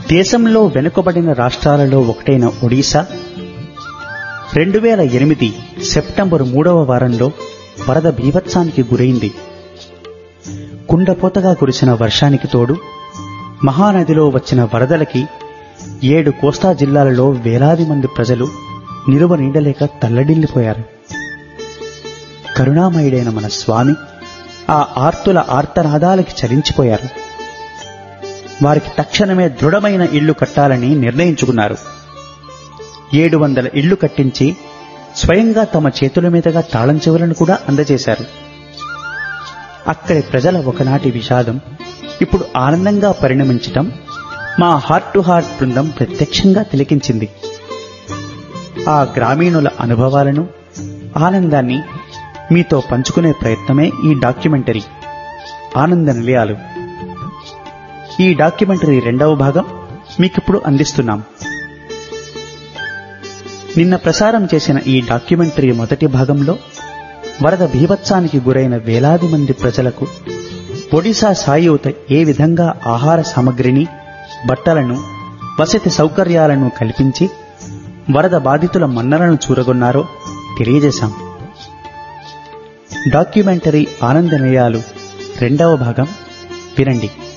దేశంలో వెనుకబడిన రాష్ట్రాలలో ఒకటైన ఒడిశా రెండు వేల ఎనిమిది సెప్టెంబరు మూడవ వారంలో వరద బీభత్సానికి గురైంది కుండపోతగా కురిసిన వర్షానికి తోడు మహానదిలో వచ్చిన వరదలకి ఏడు కోస్తా జిల్లాలలో వేలాది మంది ప్రజలు నిలువ నీడలేక తల్లడిల్లిపోయారు కరుణామయుడైన మన స్వామి ఆ ఆర్తుల ఆర్తనాదాలకి చలించిపోయారు వారికి తక్షణమే దృఢమైన ఇళ్లు కట్టాలని నిర్ణయించుకున్నారు ఏడు వందల ఇళ్లు కట్టించి స్వయంగా తమ చేతుల మీదుగా తాళం చెవులను కూడా అందజేశారు అక్కడి ప్రజల ఒకనాటి విషాదం ఇప్పుడు ఆనందంగా పరిణమించటం మా హార్ట్ టు హార్ట్ బృందం ప్రత్యక్షంగా తిలకించింది ఆ గ్రామీణుల అనుభవాలను ఆనందాన్ని మీతో పంచుకునే ప్రయత్నమే ఈ డాక్యుమెంటరీ ఆనంద నిలయాలు ఈ డాక్యుమెంటరీ రెండవ భాగం మీకిప్పుడు అందిస్తున్నాం నిన్న ప్రసారం చేసిన ఈ డాక్యుమెంటరీ మొదటి భాగంలో వరద బీభత్సానికి గురైన వేలాది మంది ప్రజలకు ఒడిశా సాయుత ఏ విధంగా ఆహార సామగ్రిని బట్టలను వసతి సౌకర్యాలను కల్పించి వరద బాధితుల మన్నలను చూరగొన్నారో తెలియజేశాం డాక్యుమెంటరీ ఆనందనీయాలు రెండవ భాగం వినండి